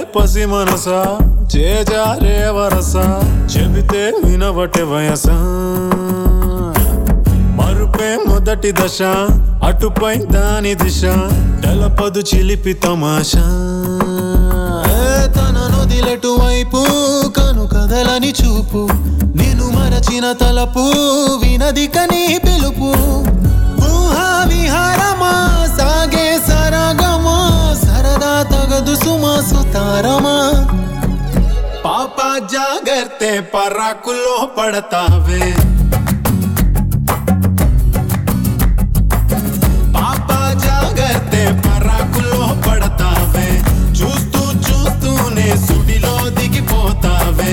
పసి మనసా చేజారే వరస చెబితే వినవటే వయస మరుపే మొదటి దశ అటుపై దాని దిశ తెలపదు చిలిపి తమాషా ఏ తన నొదిలెటు వైపు కను కదలని చూపు నేను మరచిన తలపు వినది కని పిలుపు ఊహా విహారమా సాగే సరగమా సరదా తగదు సుమా సుతారమా పాప జాగర్తే పరాకులో పడతావే పాప జాగర్తే పరాకులో పడతావే చూస్తూ చూస్తూనే సుడిలో దిగిపోతావే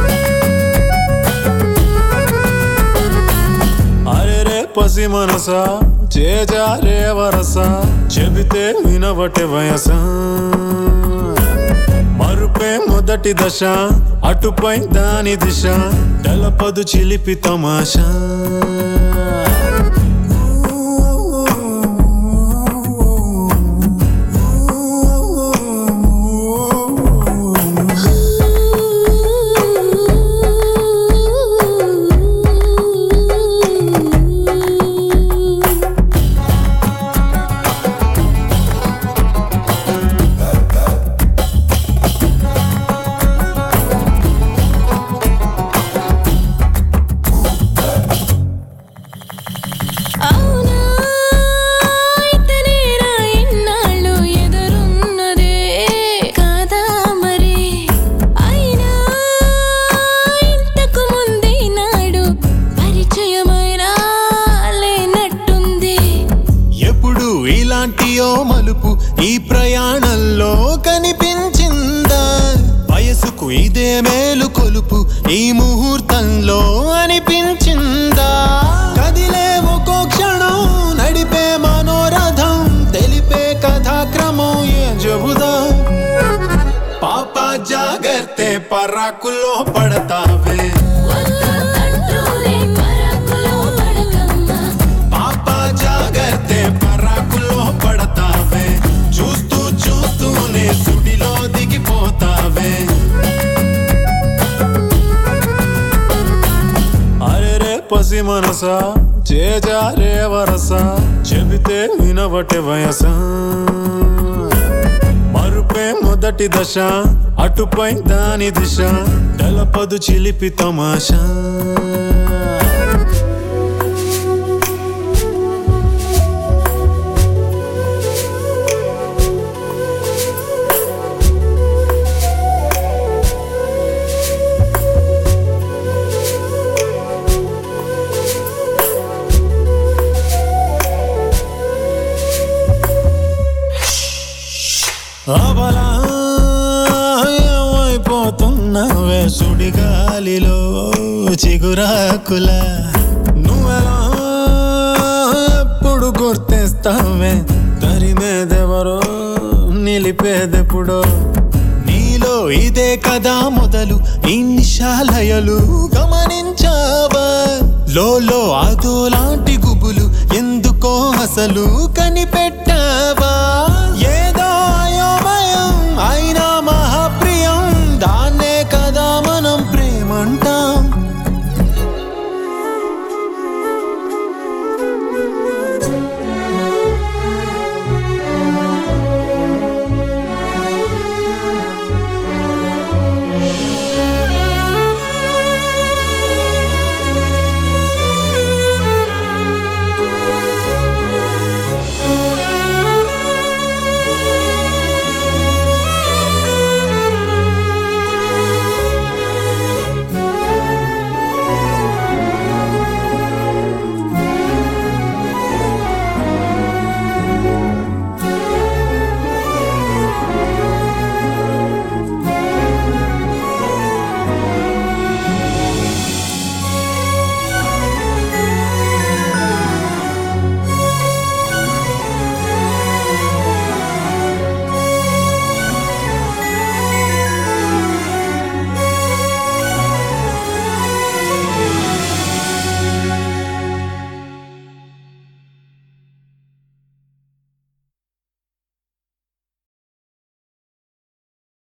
అరే రే పసి మనసా చేజారే వరస చెబితే వినవటే వయస మరుపే మొదటి దశ అటుపై దాని దిశ తెలపదు చిలిపి తమాషా అవునా ఇతనేనా ఇన్నాళ్ళు ఎదురున్నదే కాదా మరి అయినా ఇంతకు ముందే నాడు పరిచయమైనా లేనట్టుంది ఎప్పుడు ఇలాంటియో మలుపు ఈ ప్రయాణంలో కనిపించిందా వయసుకు ఇదే మేలు కొలుపు ఈ ముహూర్తంలో అనిపించిందా కదిలే ఒక్కో క్షణం నడిపే మనోరథం తెలిపే కథాక్రమం ఏ చెబుదా పాప జాగర్తే పరాకులో పడతావే వద్దంటూనే పరాకులో పడకమ్మా పాప జాగర్తే పరాకులో పడతావే చూస్తూ చూస్తూనే సుడిలో దిగిపోతావే అరే రే పసి మనసా చేజారే వరస చెబితే వినవటే వయస మరుపే మొదటి దశ అటుపై దాని దిశ తెలపదు చిలిపి తమాషా అబలా ఏమైపోతున్నావే సుడిగాలిలో చిగురాకుల నువ్వెలా ఎప్పుడు గుర్తిస్తావే తరిమేదెవరో నిలిపేదెప్పుడో నీలో ఇదే కదా మొదలు ఇన్నిశాలయలు గమనించావా లోలో అదో లాంటి గుబులు ఎందుకో అసలు కనిపెట్టావా